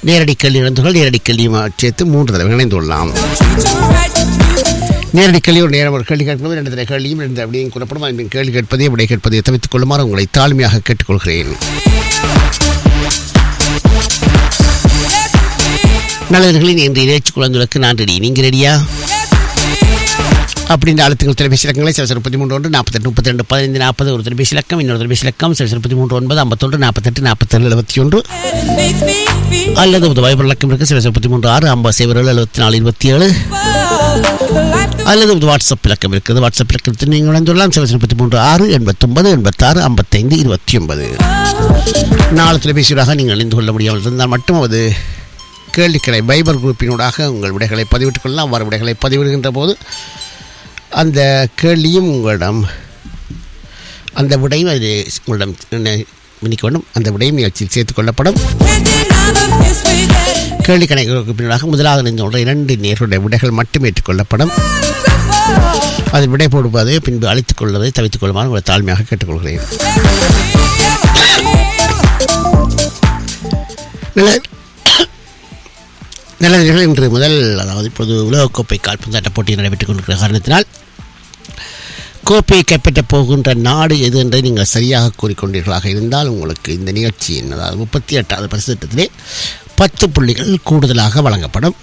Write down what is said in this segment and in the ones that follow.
நேரடி கல்வி இழந்தவர்கள் நேரடி கல்வியும் சேர்த்து மூன்று தடவை இணைந்து கொள்ளலாம் நேரடி கல்வி ஒரு நேரம் ஒரு கேள்வி கேட்பது ரெண்டு தடவை கேள்வியும் ரெண்டு அப்படியும் கூறப்படும் அதன் கேள்வி கேட்பதை விடை கேட்பதை தவிர்த்துக் கொள்ளுமாறு உங்களை தாழ்மையாக கேட்டுக்கொள்கிறேன் நல்லவர்களின் இன்று இறைச்சி குழந்தைகளுக்கு நான் ரெடி நீங்கள் ரெடியா அப்படின்ற அழுத்தங்கள் தொலைபேசி இலக்கங்களை சிவசர் முப்பத்தி மூன்று ஒன்று நாற்பத்தெட்டு முப்பத்தி ரெண்டு பதினைந்து நாற்பது ஒரு தொலைபேசி இலக்கம் இன்னொரு தொலைபேசி இலக்கம் சிவசர் முப்பத்தி மூன்று ஒன்பது ஐம்பத்தொன்று நாற்பத்தெட்டு நாற்பத்தேழு எழுபத்தி ஒன்று அல்லது ஒரு வைபர் இலக்கம் இருக்கு சிவசர் முப்பத்தி மூன்று ஆறு ஐம்பது சைபர் ஏழு எழுபத்தி நாலு இருபத்தி ஏழு அல்லது ஒரு வாட்ஸ்அப் இலக்கம் இருக்குது வாட்ஸ்அப் இலக்கத்தில் நீங்கள் இணைந்துள்ளலாம் சிவசர் முப்பத்தி மூன்று ஆறு எண்பத்தொன்பது எண்பத்தாறு ஐம்பத்தைந்து இருபத்தி ஒன்பது நாலு தொலைபேசியூடாக நீங்கள் இணைந்து கொள்ள முடியாமல் இருந்தால் மட்டும் அது கேள்விக்கடை பைபர் குரூப்பினூடாக உங்கள் விடைகளை பதிவிட்டுக் கொள்ளலாம் அவ்வாறு விடைகளை பதிவிடுகின்ற போது அந்த கேள்வியும் உங்களிடம் அந்த விடையும் அது உங்களிடம் மன்னிக்க வேண்டும் அந்த விடையும் நிகழ்ச்சியில் சேர்த்துக் கொள்ளப்படும் கேள்வி கணக்கு பின்னாக முதலாவது நின்ற இரண்டு நேருடைய விடைகள் மட்டும் ஏற்றுக்கொள்ளப்படும் அதில் விடை போடுவதை பின்பு அழித்துக் கொள்வதை தவித்துக் கொள்ளுமாறு உங்களை தாழ்மையாக கேட்டுக்கொள்கிறேன் நல்ல நல்லவர்கள் இன்று முதல் அதாவது இப்பொழுது உலகக்கோப்பை கால்பந்தாட்ட போட்டி நடைபெற்றுக் கொண்டிருக்கிற காரணத்தினால் கோப்பையை கைப்பற்றப் போகின்ற நாடு எது என்பதை நீங்கள் சரியாக கூறிக்கொண்டீர்களாக இருந்தால் உங்களுக்கு இந்த நிகழ்ச்சியின் அதாவது முப்பத்தி எட்டாவது பரிசு திட்டத்திலே பத்து புள்ளிகள் கூடுதலாக வழங்கப்படும்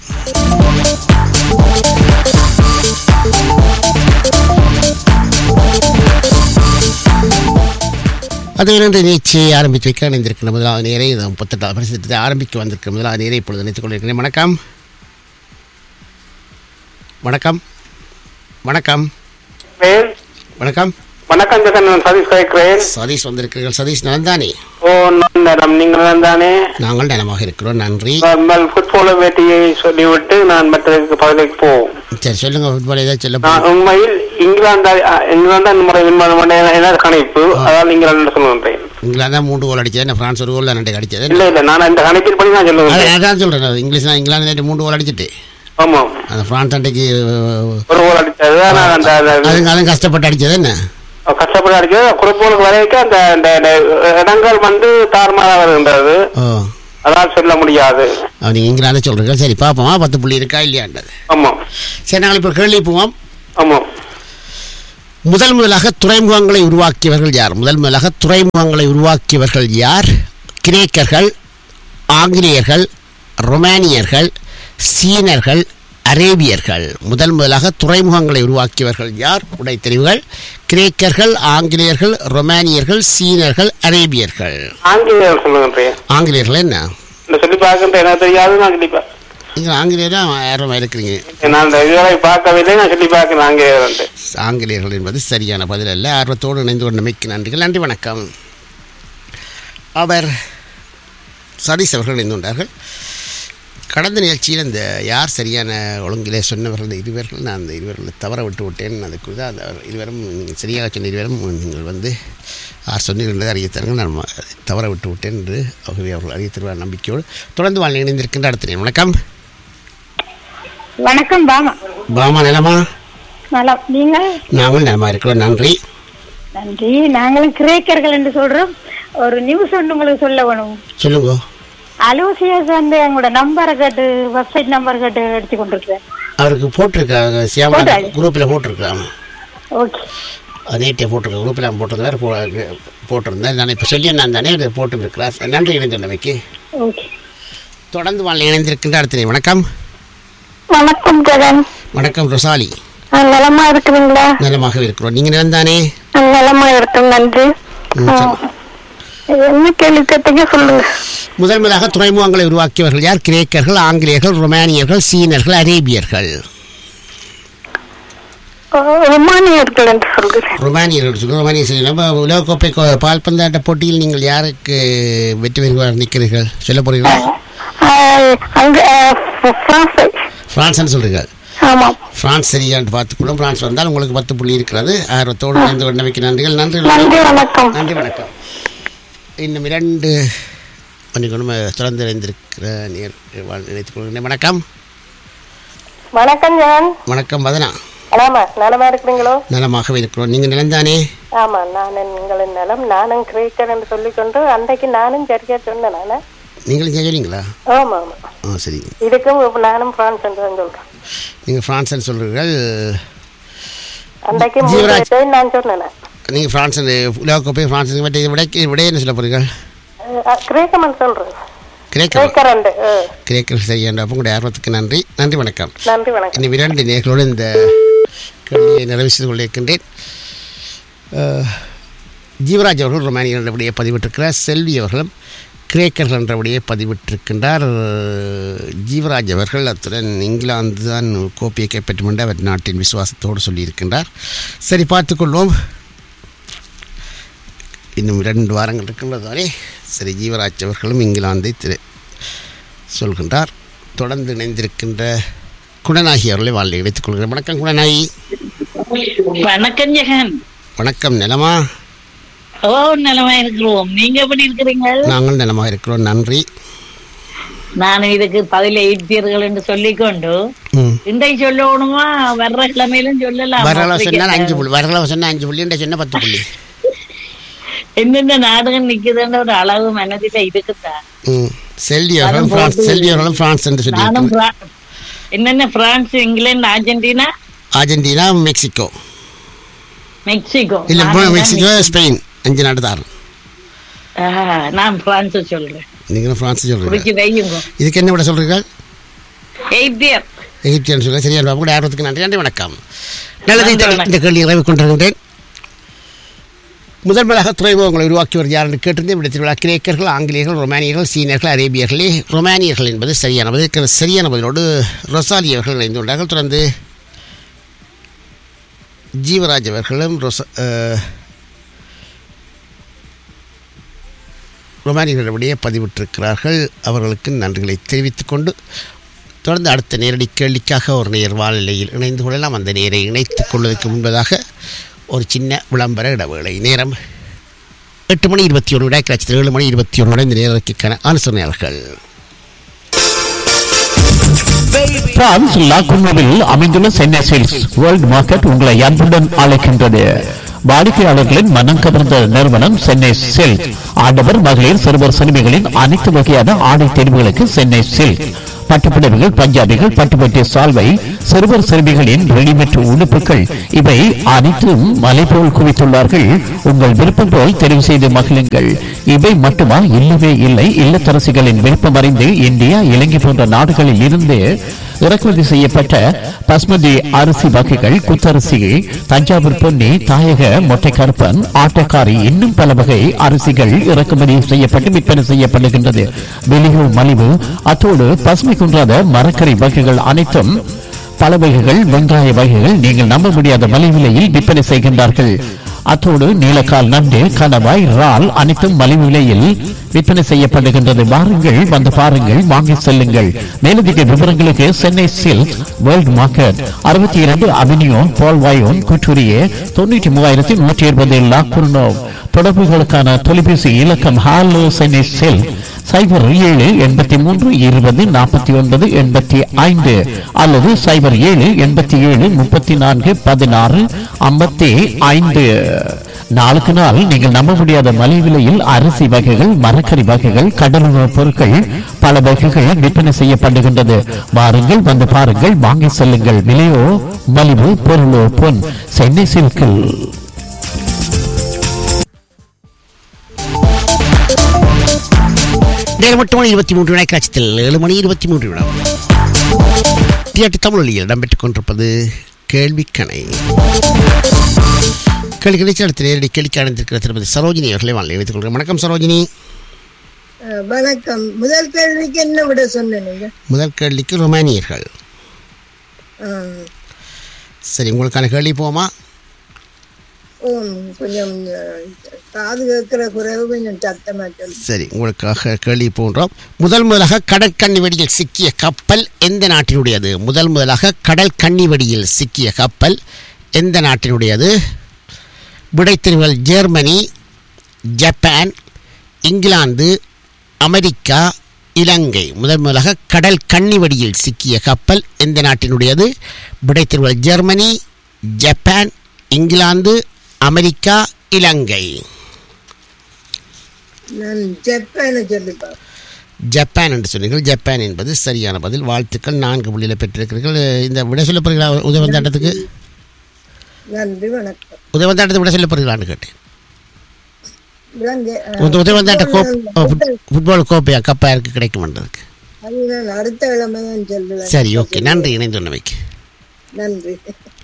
அது இரண்டு நிகழ்ச்சியை ஆரம்பித்து வைக்க இணைந்திருக்கிற முதலாவது நேரை இந்த முப்பத்தெட்டாவது பரிசு திட்டத்தை ஆரம்பிக்க வந்திருக்கிற முதலாவது நேரை இப்பொழுது நினைத்துக் கொண்டிருக்கிறேன் வணக்கம் வணக்கம் வணக்கம் பேர் வணக்கம் வணக்கம் ஜெகன் நான் சதீஷ் கேட்கிறேன் சதீஷ் வந்திருக்கிறீர்கள் சதீஷ் நலந்தானே ஓ நலம் நீங்கள் தானே நாங்கள் நலமாக இருக்கிறோம் நன்றி நம்ம ஃபுட்பால் வேட்டியை சொல்லிவிட்டு நான் மற்றதுக்கு பதிலுக்கு போவோம் சரி சொல்லுங்க ஃபுட்பால் ஏதாவது சொல்ல நான் உண்மையில் இங்கிலாந்து இங்கிலாந்து அந்த முறை வின் பண்ண என்ன கணிப்பு அதான் இங்கிலாந்து சொல்லுகின்றேன் இங்கிலாந்து தான் மூன்று கோல் அடிச்சது என்ன பிரான்ஸ் ஒரு கோல் ரெண்டு அடிச்சது இல்ல இல்ல நான் அந்த கணிப்பின் படி நான் அதான் சொல்லுவேன் அதான் சொல்கிறேன் இங்கிலீஷ் தான் இங்கிலாந்து நேற்று மூன்று கோல் அடிச்சிட்டு ஆமா அந்த பிரான்ஸ் அண்டைக்கு ஒரு கோல் அடிச்சது ஆனா அந்த அந்த- அதுங்க அதுவும் கஷ்டப்பட்டு அடிச்சது என்ன கஷ்டப்பட்டு அடிச்சது குறிப்போலுக்கு வரைக்கும் அந்த அந்த அந்த இடங்கள் வந்து தாறுமாறா வருகின்றது ஓ அதான் சொல்ல முடியாது அப்ப நீங்க இங்கிலாந்து சொல்றீங்க சரி பார்ப்போமா பத்து புள்ளி இருக்கா இல்லையாண்டது ஆமா சரி நாங்கள் இப்போ கேள்வி போவோம் ஆமா முதல் முதலாக துறைமுகங்களை உருவாக்கியவர்கள் யார் முதல் முதலாக துறைமுகங்களை உருவாக்கியவர்கள் யார் கிரேக்கர்கள் ஆங்கிலேயர்கள் ரொமானியர்கள் சீனர்கள் அரேபியர்கள் முதல் முதலாக துறைமுகங்களை உருவாக்கியவர்கள் யார் உடை தெரிவுகள் கிரேக்கர்கள் ஆங்கிலேயர்கள் ரொமானியர்கள் சீனர்கள் அரேபியர்கள் ஆங்கிலேயர் சொல்லுகின்றேன் ஆங்கிலேயர்கள் என்ன இந்த சொல்லி பார்க்கின்ற எனக்கு தெரியாது நான் சொல்லி பா- நீங்கள் ஆங்கிலேயர் தான் ஆர்வமாக இருக்கிறீங்க நான் இந்த இதுவரை பார்க்கவில்லை நான் சொல்லி பார்க்கிறேன் ஆங்கிலேயர் ஆங்கிலேயர்கள் என்பது சரியான பதில் அல்ல ஆர்வத்தோடு இணைந்து கொண்டமைக்கு நன்றிகள் நன்றி வணக்கம் அவர் சதீஷ் அவர்கள் இணைந்து கொண்டார்கள் கடந்த நிகழ்ச்சியில் இந்த யார் சரியான ஒழுங்கிலே சொன்னவர்கள் இந்த இருவர்கள் நான் அந்த இருவர்களை தவற விட்டு விட்டேன் அதுக்கு தான் அந்த இருவரும் நீங்கள் சரியாக சொன்ன இருவரும் நீங்கள் வந்து யார் சொன்னீர்கள் அறிவித்தார்கள் நான் ம- தவற விட்டு விட்டேன் என்று ஆகவே அவர்கள் அறிவித்திருவார் நம்பிக்கையோடு தொடர்ந்து வாழ் இணைந்திருக்கின்ற அடுத்த நேரம். வணக்கம் வணக்கம் பாமா பாமா நிலமா நலம் நீங்கள் நாங்கள் நலமா இருக்கிறோம் நன்றி நன்றி நாங்களும் கிரேக்கர்கள் என்று சொல்றோம் ஒரு நியூஸ் ஒன்று உங்களுக்கு சொல்ல வேணும் சொல்லுங்க அலோசியஸ் வந்து எங்களோட நம்பரை கேட்டு வெப்சைட் நம்பர் கேட்டு அடிச்சு கொண்டிருக்கேன் அவருக்கு போட்டிருக்காங்க சியாமா போட்டாரு. குரூப்பில் போட்டிருக்காங்க ஓகே அது நேற்றே போட்டிருக்கேன் குரூப்பில் போட்டிருந்தாரு போ போட்டிருந்தேன் நான் இப்போ சொல்லி நான் தானே அதை போட்டுருக்கிறேன் நன்றி இணைந்துள்ளமைக்கு ஓகே தொடர்ந்து வாழ் இணைந்திருக்கின்ற அடுத்த நேரம். வணக்கம் வணக்கம் ஜெகன் வணக்கம் ரொசாலி நலமா இருக்கிறீங்களா நலமாக இருக்கிறோம் நீங்கள் நிலந்தானே நலமா இருக்கும் நன்றி ம், சொல்லு. என்ன கேள்வி கேட்டீங்க சொல்லுங்க முதல் முதலாக துறைமுகங்களை உருவாக்கியவர்கள் யார் கிரேக்கர்கள் ஆங்கிலேயர்கள் ரொமானியர்கள் சீனர்கள் அரேபியர்கள் ரொமானியர்கள் என்று சொல்கிறேன் ரொமானியர்கள் சொல்லு ரொமானிய சரி நம்ம உலகக்கோப்பை கோ- பால்பந்தாட்ட போட்டியில் நீங்கள் யாருக்கு வெற்றி பெறுவார் நிற்கிறீர்கள் சொல்ல போறீங்களா அங்க பிரான்ஸ் பிரான்ஸ்னு சொல்றீங்க ஆமாம் பிரான்ஸ் சரியான்னு பார்த்துக்கொள்ளும் பிரான்ஸ் வந்தால் உங்களுக்கு பத்து புள்ளி இருக்கிறது ஆர்வத்தோடு இணைந்து கொண்டமைக்கு நன்றிகள் நன்றி நன்றி வணக்கம் நன்றி வணக்கம் இன்னும் இரண்டு மணிக்கு தொடர்ந்து இணைந்திருக்கிற நேர் வாழ் நினைத்துக் கொள்கிறேன் வணக்கம் வணக்கம் ஜான் வணக்கம் வதனா ஆமா நலமா இருக்கிறீங்களோ நலமாகவே இருக்கிறோம் நீங்கள் நிலந்தானே ஆமா நான் உங்களின் நலம் நானும் கிரேக்கர் என்று சொல்லிக்கொண்டு அன்றைக்கு நானும் சரியா சொன்னேன் நானு நீங்களும் செய்யலீங்களா ஆமா ஆமா ஆ சரி இதுக்கும் இப்ப நானும் பிரான்ஸ் என்று தான் சொல்றேன் நீங்கள் ஃப்ரான்ஸ்னு சொல்கிறீர்கள் அன்றைக்கு ஜீவராஜ். மூன்று பேர் நான் சொன்னேன் நீங்கள் ஃப்ரான்ஸ் உலகக்கோப்பை ஃப்ரான்ஸ் விட விட விட என்ன சொல்ல போகிறீர்கள் அஹ், கிரேக்கமன் சொல்றேன் கிரேக்க கிரேக்கரண்டு அஹ், கிரேக்கர் சரியான உங்களுடைய ஆர்வத்துக்கு நன்றி நன்றி வணக்கம் நன்றி வணக்கம் இன்னும் இரண்டு நேர்களோடு இந்த கேள்வியை நிறைவு செய்து கொண்டிருக்கின்றேன் அஹ், ஜீவராஜ் அவர்கள் ரொமானியர் என்றபடியே பதிவிட்டிருக்கிறார் செல்வி அவர்களும் கிரேக்கர்கள் என்றபடியே பதிவிட்டிருக்கின்றார் ஜீவராஜ் அவர்கள் அத்துடன் இங்கிலாந்து தான் கோப்பையை கைப்பற்றும் என்று அவர் நாட்டின் விசுவாசத்தோடு சொல்லியிருக்கின்றார் சரி பார்த்துக்கொள்வோம் இன்னும் இரண்டு வாரங்கள் இருக்கின்றது தானே சரி ஜீவராஜ் அவர்களும் இங்கிலாந்தை திரு சொல்கின்றார் தொடர்ந்து இணைந்திருக்கின்ற குணநாயகி அவர்களை வாழ்ந்து இணைத்துக் கொள்கிறேன் வணக்கம் குணநாயகி வணக்கம் ஜெகன் வணக்கம் நிலமா ஓ நிலமா இருக்கிறோம் நீங்க எப்படி இருக்கிறீங்க நாங்கள் நலமாக இருக்கிறோம் நன்றி நான் இதுக்கு பதில எழுத்தீர்கள் என்று சொல்லிக்கொண்டு ம் இன்றைக்கு சொல்லணுமா வர்ற கிழமையிலும் சொல்லலாம் வரலாறு சொன்னால் அஞ்சு புள்ளி வரலாறு சொன்னால் அஞ்சு புள்ளி சொன்ன பத்து புள்ளி என்னென்ன நாடகம் நிக்குதுன்ற ஒரு அளவு மனதில இருக்குதான் ம் செல்வி அவர்களும் பிரான்ஸ் செல்வி அவர்களும் பிரான்ஸ் என்று நானும் சொல்லியிருக்கிறேன் பிரான்- என்னென்ன France England Argentina Argentina Mexico Mexico இல்லை நானும் மெக்சிகோ தான் ஸ்பெயின் அஞ்சு நாடு தான் ஆ, நான் பிரான்ஸ் சொல்றேன் நீங்களும் பிரான்ஸ் சொல்கிறீங்க குறிச்சு வையுங்க இதுக்கு என்ன விட சொல்கிறீர்கள் எய்தியர் எகிப்தியன் சொல்ல சரியான கூட ஆர்வத்துக்கு நன்றி நன்றி வணக்கம் நல்லது இந்த- நன்றி, இந்த கேள்வி நிறைவு கொண்டிருக்கின்றேன் முதன்முதலாக துறைமுகங்களை உருவாக்கியவர் யார் என்று கேட்டிருந்தேன் விடத்தில் உள்ள கிரேக்கர்கள் ஆங்கிலேயர்கள் ரொமானியர்கள் சீனியர்கள் அரேபியர்களே ரொமானியர்கள் என்பது சரியான பதில் இதற்கு சரியான பதிலோடு ரொசாலி அவர்கள் இணைந்துள்ளார்கள் தொடர்ந்து ஜீவராஜ் அவர்களும் ரொச அஹ், ரொமானியர்களிடையே பதிவிட்டிருக்கிறார்கள் அவர்களுக்கு நன்றிகளை தெரிவித்துக் கொண்டு தொடர்ந்து அடுத்த நேரடி கேள்விக்காக ஒரு நேர் வானிலையில் இணைந்து கொள்ளலாம் அந்த நேரை இணைத்துக் கொள்வதற்கு முன்பதாக ஒரு சின்ன விளம்பர இடைவேளை நேரம் எட்டு மணி இருபத்தி ஒன்று விடாய்க்கு ஏழு மணி இருபத்தி ஒன்று இந்த நேரத்திற்கான அனுசரணையாளர்கள் பிரான்ஸ் லாகுனோவில் அமைந்துள்ள சென்னை சேல்ஸ் வேர்ல்ட் மார்க்கெட் உங்களை அன்புடன் அழைக்கின்றது வாடிக்கையாளர்களின் மனம் கவர்ந்த நிறுவனம் சென்னை சில்க் ஆடவர் மகளிர் சிறுவர் சிறுமிகளின் அனைத்து வகையான ஆடை தெரிவுகளுக்கு சென்னை சில்க் பட்டுப்புடவைகள் பஞ்சாபிகள் பட்டுப்பட்டி சால்வை சிறுவர் சிறுமிகளின் ரெடிமேட் உடுப்புகள் இவை அனைத்தும் மலை போல் குவித்துள்ளார்கள் உங்கள் விருப்பம் போல் தெரிவு செய்து மகிழுங்கள் இவை மட்டுமா இல்லவே இல்லை இல்லத்தரசிகளின் விருப்பம் அறிந்து இந்தியா இலங்கை போன்ற நாடுகளில் இருந்து இறக்குமதி செய்யப்பட்ட பஸ்மதி அரிசி வகைகள் குத்தரிசி தஞ்சாவூர் பொன்னி தாயக மொட்டை கருப்பன் ஆட்டக்காரி இன்னும் பல வகை அரிசிகள் இறக்குமதி செய்யப்பட்டு விற்பனை செய்யப்படுகின்றது வெளியோ மலிவு அத்தோடு பசுமை குன்றாத மரக்கறி வகைகள் அனைத்தும் பல வகைகள் வெங்காய வகைகள் நீங்கள் நம்ப முடியாத மலிவிலையில் விற்பனை செய்கின்றார்கள் அத்தோடு நீலக்கால் நண்டு கணவாய் இறால் அனைத்தும் மலிவு விலையில் விற்பனை செய்யப்படுகின்றது வாருங்கள் வந்து பாருங்கள் வாங்கி செல்லுங்கள் மேலதிக விவரங்களுக்கு சென்னை சில்க் வேர்ல்ட் மார்க்கெட் அறுபத்தி இரண்டு அவென்யூன் பால்வாயோன் குற்றூரியே தொண்ணூற்றி மூவாயிரத்தி நூற்றி இருபது லாக்குர்னோ தொடர்புகளுக்கான தொலைபேசி இலக்கம் ஹாலோ சென்னை சில்க் சைபர் ஏழு எண்பத்தி மூன்று இருபது நாற்பத்தி ஒன்பது எண்பத்தி ஐந்து அல்லது சைபர் ஏழு எண்பத்தி ஏழு முப்பத்தி நான்கு பதினாறு ஐம்பத்தி ஐந்து நாளுக்கு நாள் நீங்கள் நம்ப முடியாத மலிவு விலையில் அரிசி வகைகள் மரக்கறி வகைகள் கடலுணவுப் பொருட்கள் பல வகைகள் விற்பனை செய்யப்படுகின்றது வாருங்கள் வந்து பாருங்கள் வாங்கி செல்லுங்கள் விலையோ மலிவு பொருளோ பொன் சென்னை சில்கில் நேரம் எட்டு மணி இருபத்தி மூன்று வினாய்க்காட்சத்தில் ஏழு மணி இருபத்தி மூன்று வினா டிஆர்டி தமிழொலியில் இடம்பெற்றுக் கொண்டிருப்பது கேள்விக்கணை கேள்வி நிகழ்ச்சி அடுத்த நேரடி கேள்விக்கு அடைந்திருக்கிற திருமதி சரோஜினி அவர்களை வாழ்ந்து வைத்துக் கொள்கிறேன் வணக்கம் சரோஜினி அஹ் வணக்கம் முதல் கேள்விக்கு என்ன விட சொன்ன நீங்க முதல் கேள்விக்கு ரொமானியர்கள் அஹ், சரி உங்களுக்கான கேள்வி போமா ஓ, கொஞ்சம் அஹ், காது கேட்கிற குறைவு கொஞ்சம் சத்தமா சொல்லு சரி உங்களுக்காக கேள்வி போன்றோம் முதல் முதலாக கடல் கன்னி வெடியில் சிக்கிய கப்பல் எந்த நாட்டினுடையது முதல் முதலாக கடல் கன்னி வெடியில் சிக்கிய கப்பல் எந்த நாட்டினுடையது விடைத்தெரிவுகள் Germany Japan England America Ilankai முதல் முதலாக கடல் கன்னி வெடியில் சிக்கிய கப்பல் எந்த நாட்டினுடையது விடைத்தெரிவுகள் Germany Japan England America Ilankai நான் ஜப்பானை சொல்லி பார்ப்பேன் ஜப்பான் என்று சொன்னீர்கள் ஜப்பான் என்பது சரியான பதில் வாழ்த்துக்கள் நான்கு புள்ளியில் பெற்றிருக்கிறீர்கள் இந்த விட சொல்ல போறீங்களா உதவந்தாண்டத்துக்கு நன்றி வணக்கம் உதவந்தாண்டத்தை விட சொல்ல போறீங்களான்னு கேட்டேன் விலங்கு, அஹ், உத- உதவந்தாண்ட கோப் football ஓ, ஃபுட்- ஃபுட்பால் கோப்பையா கப்பா இருக்கு கிடைக்கும்ன்றதுக்கு அது நான் அடுத்த கிழமை தான் சொல்லுவேன் சரி ஓகே நன்றி இணைந்துள்ளமைக்கு நன்றி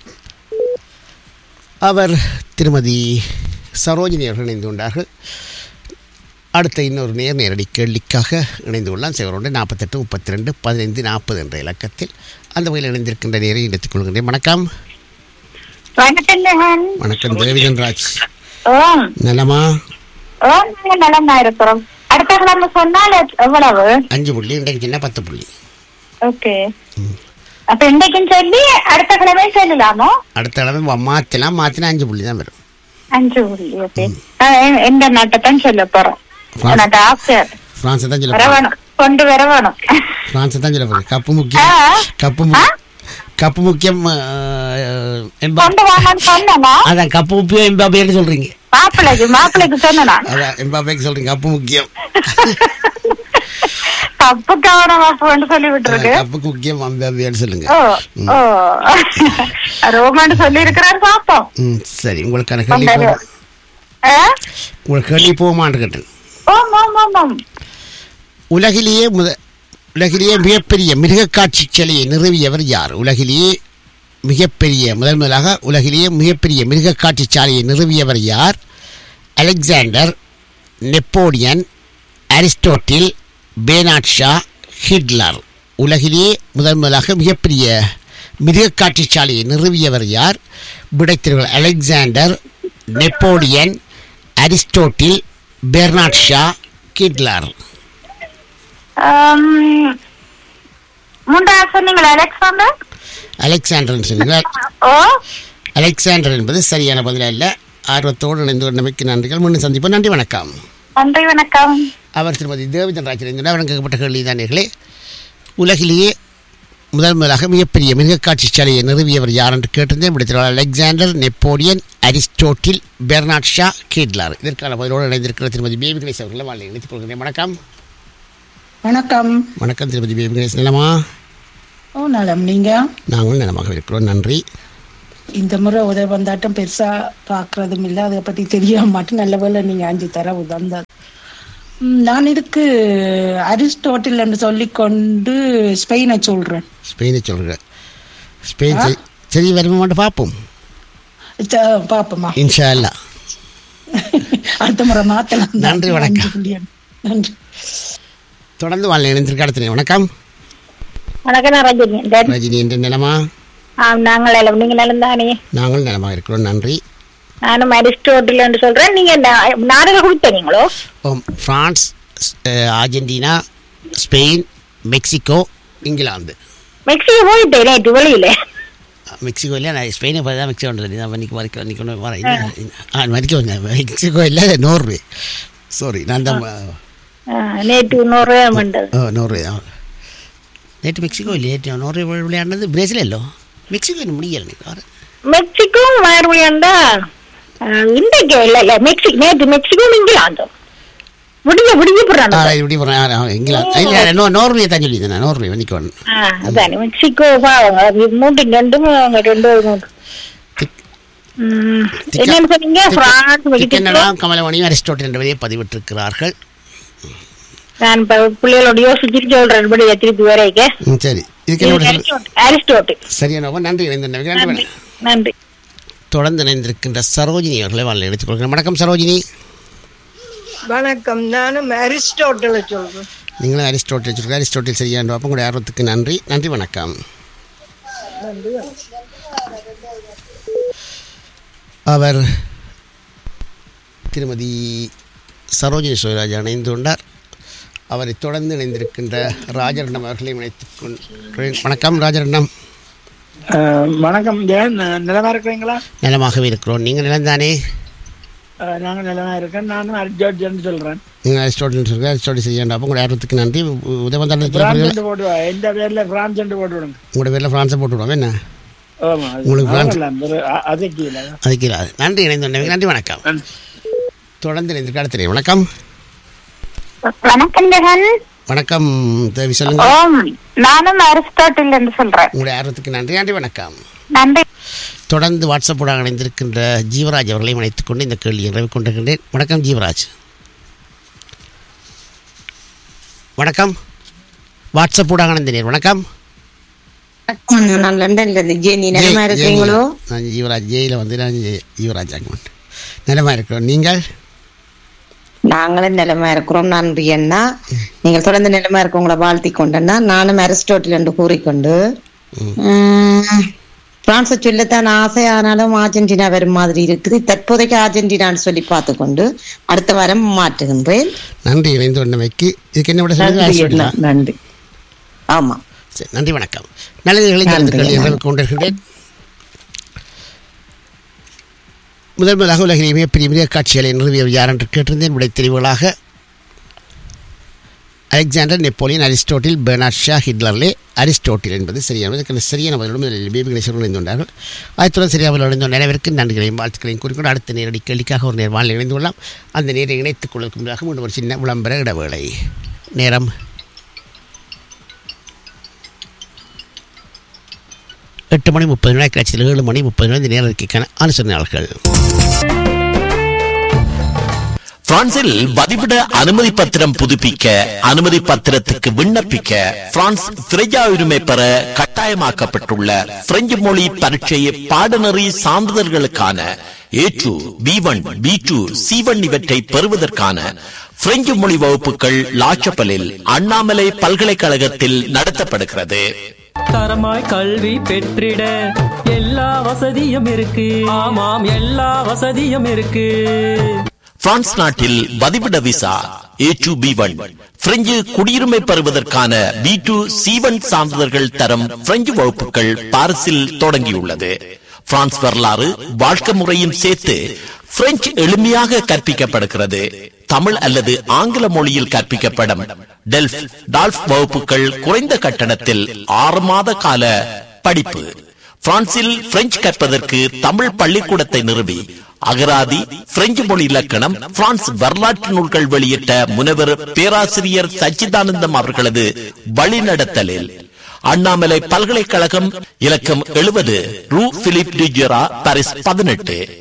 அவர் திருமதி சரோஜினி அவர்கள் இணைந்து கொண்டார்கள் அடுத்த இன்னொரு நேர் நேரடி கேள்விக்காக இணைந்து கொள்ளலாம் சிவரோடு நாற்பத்தெட்டு முப்பத்தி ரெண்டு பதினைந்து நாற்பது என்ற இலக்கத்தில் அந்த வகையில் இணைந்திருக்கின்ற நேரை எடுத்துக் கொள்கின்றேன் வணக்கம் வணக்கம் ஜெகன் வணக்கம் தேவிதன் ராஜ் ஓ நலமா ஓ நாங்க நலமா இருக்கிறோம் அடுத்த கிழமை சொன்னால் எத்- எவ்வளவு அஞ்சு புள்ளி இன்றைக்கு சின்ன பத்து புள்ளி ஓகே அப்ப இன்றைக்கும் சொல்லி அடுத்த கிழமை சொல்லலாமோ அடுத்த அளவு மாற்றலாம் மாற்றினா அஞ்சு புள்ளி தான் வரும் அஞ்சு புள்ளி ஓகே எந்த நாட்டை தான் சொல்ல போறோம் பிரான்ஸ். எனக்கு ஆசை ஃப்ரான்ஸை தான் சொல்ல வர போகிறேன் வேணும் கொண்டு வர வேணும் ஃப்ரான்ஸை தான் சொல்ல போகிறேன் கப்பு முக்கியம் ஆ. கப்பு மு- கப்பு முக்கியம் அஹ், எம்பா கொண்டு வாங்கன்னு சொன்னா அதான் கப்பு முக்கியம் எம்பாபேன்னு சொல்கிறீங்க மாப்பிள்ளைக்கு மாப்பிள்ளைக்கு சொன்னா அதான் எம்பாபேக்கு சொல்கிறீங்க கப்பு முக்கியம் தப்பு கவனம் வாப்புன்னு சொல்லி விட்டுருக்கு கப்புக்கு முக்கியம் எம்பாபேன்னு சொல்லுங்க ஓ ஓ ரோமான்னு சொல்லி இருக்கிறாரு பாப்போம் ம் சரி உங்களுக்கான கேள்வி கொண்டாரு. போமா ஆ? உங்களுக்கு கேள்வி போமான்னு கேட்டேன் ஓம் ஓம் ஓம் ஓம் உலகிலேயே முத உலகிலேயே மிகப்பெரிய மிருகக்காட்சி சிலையை நிறுவியவர் யார் உலகிலேயே மிகப்பெரிய முதல் முதலாக உலகிலேயே மிகப்பெரிய மிருகக்காட்சி சாலையை நிறுவியவர் யார் Alexander Napoleon Aristotle Bernard Shaw Hitler உலகிலேயே முதல் முதலாக மிகப்பெரிய மிருகக்காட்சி சாலையை நிறுவியவர் யார் விடைத்திருங்கள் Alexander Napoleon Aristotle Bernard Shaw Hitler ஆம், மூன்றாவது சொன்னீங்களா அலெக்சாண்டர் அலெக்சாண்டர்னு சொன்னீங்க ஓ அலெக்சாண்டர் என்பது சரியான பதில் அல்ல ஆர்வத்தோடு இணைந்து கொண்டமைக்கு நன்றிகள் முன்னும் சந்திப்போம் நன்றி வணக்கம் நன்றி வணக்கம் அவர் திருமதி தேவிதன் ராஜன் இணைந்து அவர் கேட்கப்பட்ட கேள்வி தானே உலகிலேயே முதல் முதலாக மிகப்பெரிய மிருகக்காட்சி சாலையை நிறுவியவர் யார் என்று கேட்டிருந்தேன் விடுத்திருவார் Alexander Napoleon Aristotle Bernard Shaw Hitler இதற்கான பதிலோடு இணைந்திருக்கிற திருமதி பேபி கணேஷ் அவர்களை வாழ்க்கை இணைத்துக் கொள்கிறேன் வணக்கம் வணக்கம் வணக்கம் திருமதி பேபி கணேஷ் நலமா ஓ நலம் நீங்க நாங்களும் நலமாக இருக்கிறோம் நன்றி இந்த முறை உதவி வந்தாட்டம் பெருசா பாக்குறதும் இல்ல அதை பத்தி தெரியாம மாட்டேன் நல்ல வேளை நீங்க அஞ்சு தர உதந்த ம், நான் இதுக்கு அரிஸ்டோட்டில் என்று சொல்லிக்கொண்டு ஸ்பெயினை சொல்றேன் ஸ்பெயினை சொல்கிறேன் ஸ்பெயின் சரி சரி வருமா மட்டும் பார்ப்போம் ச- பாப்போமா இன்ஷா அல்லா அடுத்த முறை மாத்தலாம் தான். நன்றி, வணக்கம். அஞ்சு புள்ளி எண். நன்றி தொடர்ந்து வாழ் இணைந்திருக்க அடுத்த வணக்கம் வணக்கம் நான் ரஜினி தென் ரஜினி என்ற நிலமா ஆம் நாங்கள் நலம் நீங்க நலம் தானே நாங்கள் நலமாக இருக்கிறோம் நன்றி நானும் அரிஸ்டோட்டில் என்று சொல்றேன் நீங்க நா- நாடுகள் கொடுத்தீங்களோ ஓம் பிரான்ஸ் அஹ், Argentina Spain Mexico England Mexico போயிட்டேன் நேற்று வெளியில மெக்சிகோ இல்லை நான் ஸ்பெயினை பார்த்து தான் மெக்சிகோ வந்தது நான் மணிக்கு மறைக்க மணிக்கு ஒன்று வரேன் இல்லை, ஆ மறிக்க வந்தேன் மெக்சிகோ இல்லை நோர்வே சாரி நான் தான் ஆ, நேற்று நூறு மண்டது ஓ நோர்வே தான் நேற்று மெக்சிகோ இல்லை நேற்று நோர்வே விளையாடினது பிரேசில் இல்லோ மெக்சிகோ இன்னும் முடியலை நீ மெக்சிகோ மறுபடியாண்டா இன்றைக்கு இல்ல இல்ல மெக்சிகோ நேற்று மெக்சிகோ இங்கிலாந்து முடிய முடிய ஆ போறாங்க இப்படி போகிறேன் இங்கிலாந்து இல்லை நோ நோர்வே தான் சொல்லியிருந்தேன் நான் நோர்வே மன்னிக்கோ அதானே மெக்சிகோ பாவங்க அது மூன்று ரெண்டும் அவங்க ரெண்டு மூன்று ம், என்னன்னு சொன்னீங்க பிரான்ஸ் மெக்சிகோ என்னெல்லாம் கமலமணியும் அரிஸ்டோட்டில் என்ற வழியை பதிவிட்டிருக்கிறார்கள் நான் இப்ப பிள்ளைகளோட யோசிச்சுட்டு சொல்றேன் படி திருப்பி வரைக்க ம், சரி இதுக்கு என்னோட சொல்- அரிஸ்டோட்டில் சரியான நன்றி இணைந்த நன்றி நன்றி வணக்கம். நன்றி தொடர்ந்து இணைந்திருக்கின்ற சரோஜினி அவர்களை வாழ் எடுத்துக் கொள்கிறேன் வணக்கம் சரோஜினி வணக்கம் நானும் அரிஸ்டோட்டலை சொல்றேன் நீங்களும் அரிஸ்டோட்டில் வச்சிருக்க அரிஸ்டோட்டில் சரியான அப்போ உங்களுடைய ஆர்வத்துக்கு நன்றி நன்றி வணக்கம் அவர் திருமதி சரோஜினி சுயராஜ் இணைந்து கொண்டார் அவரை தொடர்ந்து இணைந்திருக்கின்ற ராஜரண்டம் அவர்களை இணைத்துக் கொள்கிறேன் வணக்கம் ராஜரண்டம் அஹ் வணக்கம் ஜெயன் ந- நலமா இருக்கிறீங்களா நலமாகவே இருக்கிறோம் நீங்கள் நிலந்தானே அஹ் நாங்க நலமா இருக்கேன் நானும் அர்ஜோர்ஜன் சொல்றேன் நீங்கள் அரிஸ்டோட்டில் சொல்லுங்கள் அரிஸ்டோட்டில் சரியான அப்போ உங்களுடைய ஆர்வத்துக்கு நன்றி உதவந்தாண்டத்தில் பிரான்ஸ் போட்டு எந்த பேர்ல பிரான்ஸ் போட்டு விடுங்க உங்களோட பேரில் ஃப்ரான்ஸை போட்டு விடுவாங்க என்ன ஆமா அது உங்களுக்கு பிரான்ஸ் பரவாயில்ல, ஒரு அ- அதுக்கு இல்ல அதுக்கு இல்லாது நன்றி இணைந்து நன்றி வணக்கம் நன்றி. தொடர்ந்து இணைந்திருக்க அடுத்த வணக்கம் வணக்கம் ஜெகன் வணக்கம் தேவி சொல்லுங்க ஓம் நானும் அரிஸ்டாட்டில் என்று சொல்றேன் உங்களுடைய ஆர்வத்துக்கு நன்றி நன்றி வணக்கம் நன்றி தொடர்ந்து வாட்ஸ்அப்போட இணைந்திருக்கின்ற ஜீவராஜ் அவர்களையும் அழைத்துக் கொண்டு இந்த கேள்வியை நிறைவு கொண்டிருக்கின்றேன் வணக்கம் ஜீவராஜ் வணக்கம் வாட்ஸ்அப்போட இணைந்தேன் வணக்கம் நான் லண்டன்ல இருந்து ஜெனி நிலமா ஜெய்- இருக்கீங்களோ ஜெய்- நான் ஜீவராஜ் ஜெயில வந்து நான் ஜெய்- ஜீவராஜ் ஆகமான் நிலமா இருக்கிறோம் நீங்கள் நாங்களும் நிலமா இருக்கிறோம் நன்றி அண்ணா நீங்கள் தொடர்ந்து நிலமா இருக்கவங்கள வாழ்த்தி கொண்டேன்னா நானும் அரிஸ்டோட்டில் என்று கூறிக்கொண்டு உம், பிரான்ஸை சொல்லத்தான் ஆசை ஆனாலும் அர்ஜென்டினா வரும் மாதிரி இருக்குது தற்போதைக்கு அர்ஜென்டினான்னு சொல்லி பார்த்துக்கொண்டு அடுத்த வாரம் மாற்றுகின்றேன் நன்றி இணைந்து கொண்டமைக்கு இதுக்கு என்ன விட நன்றி சொல்லுங்க அண்ணா, நன்றி ஆமா சரி நன்றி வணக்கம் நல்லது இளைஞர் நன்றி, கேள்வி நிறைவு கொண்டிருக்கின்றேன் முதல் முதலாக உலகிலே மிகப்பெரிய மிக காட்சிகளை நிறுவியவர் யார் என்று கேட்டிருந்தேன் விடை தெரிவுகளாக Alexander Napoleon Aristotle Bernard Shaw ஹிட்லர்லே அரிஸ்டோட்டில் என்பது சரியானது இதற்கு சரியான பதிலுடன் பேபி கணேசன் இணைந்து கொண்டார்கள் ஆயிரத்துடன் சரியாக இணைந்த நினைவிற்கு நன்றிகளையும் வாழ்த்துக்களையும் கூறிக்கொண்டு அடுத்த நேரடி கேள்விக்காக ஒரு நேர் வாழ்நிலை இணைந்து கொள்ளலாம் அந்த நேரை இணைத்துக் கொள்வதற்கு முன்பாக மீண்டும் ஒரு சின்ன விளம்பர இடைவேளை நேரம் எட்டு மணி முப்பது வினாடி காட்சியில் ஏழு மணி முப்பது வினாடி நேரத்திற்கான அனுசரணையாளர்கள் பிரான்சில் வதிவிட அனுமதி பத்திரம் புதுப்பிக்க அனுமதி பத்திரத்துக்கு விண்ணப்பிக்க பிரான்ஸ் திரையா உரிமை பெற கட்டாயமாக்கப்பட்டுள்ள பிரெஞ்சு மொழி பரீட்சை பாடநெறி சான்றிதழ்களுக்கான A two B one B two C one இவற்றை பெறுவதற்கான பிரெஞ்சு மொழி வகுப்புகள் லாச்சப்பலில் அண்ணாமலை பல்கலைக்கழகத்தில் நடத்தப்படுகிறது தரமாய் கல்வி பெற்றிட எல்லா வசதியும் இருக்கு ஆமாம் எல்லா வசதியும் இருக்கு பிரான்ஸ் நாட்டில் வதிவிட visa A two B one French குடியுரிமை பெறுவதற்கான பி டூ சி ஒன் சான்றிதழ்கள் தரம் பிரெஞ்சு வகுப்புகள் பாரிஸில் தொடங்கியுள்ளது பிரான்ஸ் வரலாறு வாழ்க்கை முறையும் சேர்த்து பிரெஞ்சு எளிமையாக கற்பிக்கப்படுகிறது தமிழ் அல்லது ஆங்கில மொழியில் கற்பிக்கப்படும் டெல்ஃப் டால்ஃப் வகுப்புகள் குறைந்த கட்டணத்தில் ஆறு மாத கால படிப்பு பிரான்சில் பிரெஞ்சு கற்பதற்கு தமிழ் பள்ளிக்கூடத்தை நிறுவி அகராதி பிரெஞ்சு மொழி இலக்கணம் பிரான்ஸ் வரலாற்று நூல்கள் வெளியிட்ட முனைவர் பேராசிரியர் சச்சிதானந்தம் அவர்களது வழிநடத்தலில் அண்ணாமலை பல்கலைக்கழகம் இலக்கம் எழுபது ரூ பிலிப் டிஜெரா பாரிஸ் பதினெட்டு